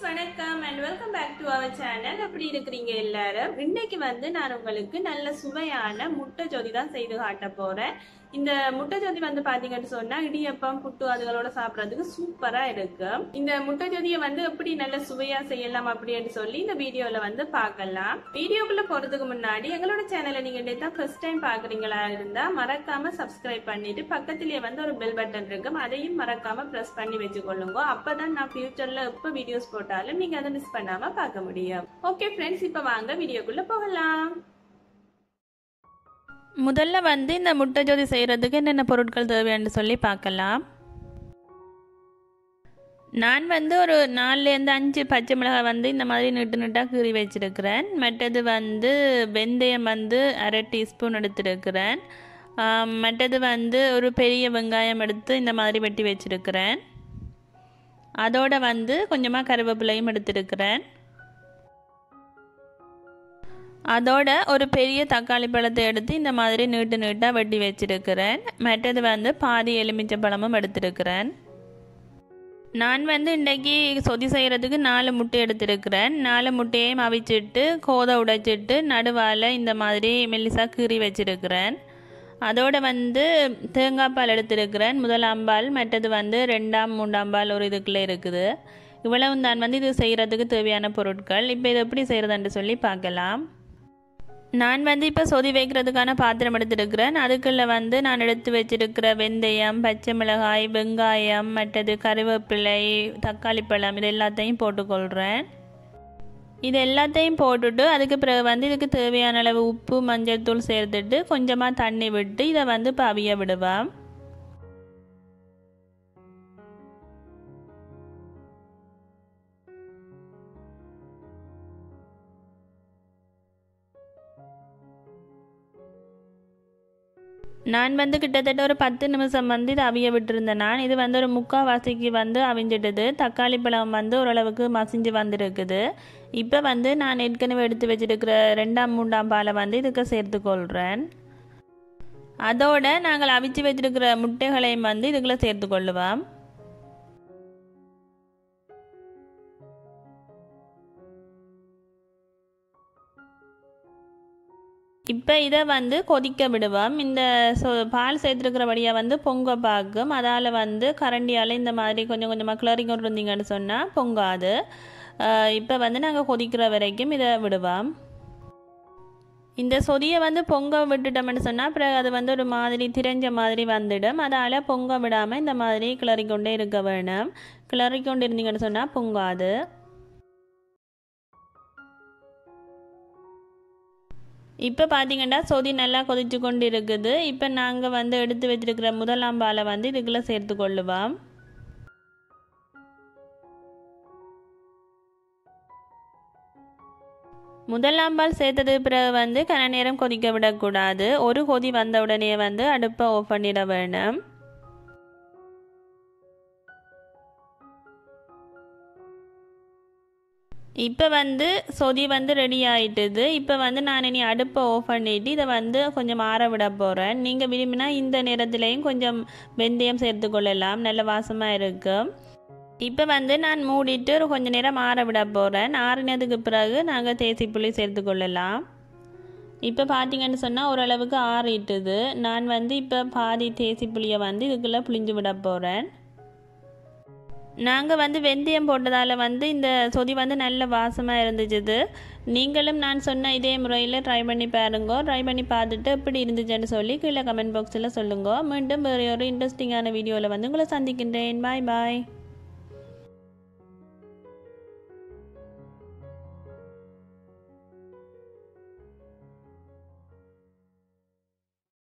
வணக்கம் and welcome back to our channel எப்படி இருக்கிறீங்க எல்லாரும் இன்னைக்கு வந்து நான் உங்களுக்கு நல்ல சுவையான முட்டை ஜோதி தான் செய்து காட்ட போறேன் இந்த முட்டை ஜோதி வந்து பாத்தீங்கன்னு சொன்னா இடியப்பம் புட்டு அதுகளோட சாப்பிடறதுக்கு சூப்பரா இருக்கு இந்த முட்டை ஜோதியை வந்து எப்படி நல்ல சுவையா செய்யலாம் அப்படின்னு சொல்லி இந்த வீடியோல வந்து பார்க்கலாம் வீடியோக்குள்ள போறதுக்கு முன்னாடி எங்களோட சேனலை நீங்க தான் ஃபர்ஸ்ட் டைம் பாக்குறீங்களா இருந்தா மறக்காம சப்ஸ்கிரைப் பண்ணிட்டு பக்கத்திலேயே வந்து ஒரு பெல் பட்டன் இருக்கும் அதையும் மறக்காம பிரஸ் பண்ணி வச்சுக்கொள்ளுங்க அப்பதான் நான் ஃபியூச்சர்ல எப்ப வீடியோஸ் போட்டாலும் நீங்க அதை மிஸ் பண்ணாம பார்க்க முடியும் ஓகே ஃப்ரெண்ட்ஸ் இப்ப வாங்க வீடியோக்குள்ள போகலாம் முதல்ல வந்து இந்த முட்டை ஜோதி செய்கிறதுக்கு என்னென்ன பொருட்கள் தேவைன்னு சொல்லி பார்க்கலாம் நான் வந்து ஒரு நாலுலேருந்து அஞ்சு பச்சை மிளகாய் வந்து இந்த மாதிரி நீட்டு நீட்டாக கீறி வச்சிருக்கிறேன் மற்றது வந்து வெந்தயம் வந்து அரை டீஸ்பூன் எடுத்திருக்கிறேன் ஆம், மற்றது வந்து ஒரு பெரிய வெங்காயம் எடுத்து இந்த மாதிரி வெட்டி வச்சிருக்கிறேன் அதோட வந்து கொஞ்சமாக கருவேப்பிலையும் எடுத்திருக்கிறேன் அதோட ஒரு பெரிய தக்காளி பழத்தை எடுத்து இந்த மாதிரி நீட்டு நீட்டாக வெட்டி வச்சிருக்கிறேன் மற்றது வந்து பாதி எலுமிச்சை பழமும் எடுத்திருக்கிறேன் நான் வந்து இன்றைக்கி சொதி செய்கிறதுக்கு நாலு முட்டை எடுத்திருக்கிறேன் நாலு முட்டையையும் அவிச்சிட்டு கோதை உடைச்சிட்டு நடுவால் இந்த மாதிரி மெல்லிசாக கீறி வச்சிருக்கிறேன் அதோட வந்து தேங்காய் பால் எடுத்திருக்கிறேன் முதலாம் பால் மற்றது வந்து ரெண்டாம் மூன்றாம் பால் ஒரு இதுக்குள்ளே இருக்குது இவ்வளவு தான் வந்து இது செய்கிறதுக்கு தேவையான பொருட்கள் இப்போ இது எப்படி செய்கிறதுன்னு சொல்லி பார்க்கலாம் நான் வந்து இப்போ சொதி வைக்கிறதுக்கான பாத்திரம் எடுத்துருக்கிறேன் அதுக்குள்ள வந்து நான் எடுத்து வச்சிருக்கிற வெந்தயம் பச்சை மிளகாய் வெங்காயம் மற்றது கருவேப்பிலை தக்காளி பழம் இது எல்லாத்தையும் போட்டுக்கொள்கிறேன் இது எல்லாத்தையும் போட்டுட்டு அதுக்கு பிறகு வந்து இதுக்கு தேவையான அளவு உப்பு மஞ்சள் தூள் சேர்த்துட்டு கொஞ்சமாக தண்ணி விட்டு இதை வந்து இப்போ அவிய விடுவேன் நான் வந்து கிட்டத்தட்ட ஒரு பத்து நிமிஷம் வந்து இது அவிய விட்டுருந்தேன் நான் இது வந்து ஒரு முக்கால்வாசிக்கு வந்து அவிஞ்சிடுது தக்காளி பழம் வந்து ஓரளவுக்கு மசிஞ்சு வந்திருக்குது இப்போ வந்து நான் ஏற்கனவே எடுத்து வச்சிருக்கிற ரெண்டாம் மூன்றாம் பாலை வந்து இதுக்கு சேர்த்துக்கொள்கிறேன் அதோட நாங்கள் அவிச்சு வச்சிருக்கிற முட்டைகளையும் வந்து இதுக்குள்ளே சேர்த்துக்கொள்ளுவோம் இப்போ இதை வந்து கொதிக்க விடுவோம் இந்த சொ பால் சேர்த்துருக்கிறபடியாக வந்து பொங்க பார்க்கும் அதால் வந்து கரண்டியால் இந்த மாதிரி கொஞ்சம் கொஞ்சமாக கிளறி கொண்டு இருந்தீங்கன்னு சொன்னால் பொங்காது இப்போ வந்து நாங்கள் கொதிக்கிற வரைக்கும் இதை விடுவோம் இந்த சொதியை வந்து பொங்க விட்டுட்டோம்னு சொன்னால் அப்புறம் அது வந்து ஒரு மாதிரி திரைஞ்ச மாதிரி வந்துடும் அதால் பொங்க விடாமல் இந்த மாதிரி கிளறி கொண்டே இருக்க வேணும் கிளறி கொண்டு இருந்தீங்கன்னு சொன்னால் பொங்காது இப்போ பார்த்தீங்கன்னா சொதி நல்லா கொதிச்சு கொண்டு இருக்குது இப்போ நாங்கள் வந்து எடுத்து வச்சிருக்கிற முதலாம் பாலை வந்து இதுக்குள்ளே சேர்த்து கொள்ளுவோம் முதலாம் பால் சேர்த்தது பிறகு வந்து கன நேரம் கொதிக்க விடக்கூடாது ஒரு கொதி வந்த உடனே வந்து அடுப்பை ஆஃப் பண்ணிட வேணும் இப்போ வந்து சொதி வந்து ரெடி ஆயிட்டுது இப்போ வந்து நான் இனி அடுப்பை ஆஃப் பண்ணிட்டு இதை வந்து கொஞ்சம் ஆற விட போகிறேன் நீங்கள் விரும்பினா இந்த நேரத்துலேயும் கொஞ்சம் வெந்தயம் சேர்த்துக்கொள்ளலாம் நல்ல வாசமாக இருக்கும் இப்போ வந்து நான் மூடிட்டு ஒரு கொஞ்ச நேரம் ஆற விட போகிறேன் ஆறினதுக்கு பிறகு நாங்கள் தேசி புளி சேர்த்துக்கொள்ளலாம் இப்போ பார்த்தீங்கன்னு சொன்னால் ஓரளவுக்கு ஆறிட்டுது நான் வந்து இப்போ பாதி தேசி புளியை வந்து இதுக்குள்ளே புளிஞ்சு விட போகிறேன் நாங்கள் வந்து வெந்தயம் போட்டதால் வந்து இந்த சொதி வந்து நல்ல வாசமாக இருந்துச்சுது நீங்களும் நான் சொன்ன இதே முறையில் ட்ரை பண்ணி பாருங்க ட்ரை பண்ணி பார்த்துட்டு எப்படி இருந்துச்சுன்னு சொல்லி கீழே கமெண்ட் பாக்ஸில் சொல்லுங்க மீண்டும் வேறு ஒரு இன்ட்ரெஸ்டிங்கான வீடியோவில் வந்து உங்களை சந்திக்கின்றேன் பாய் பாய்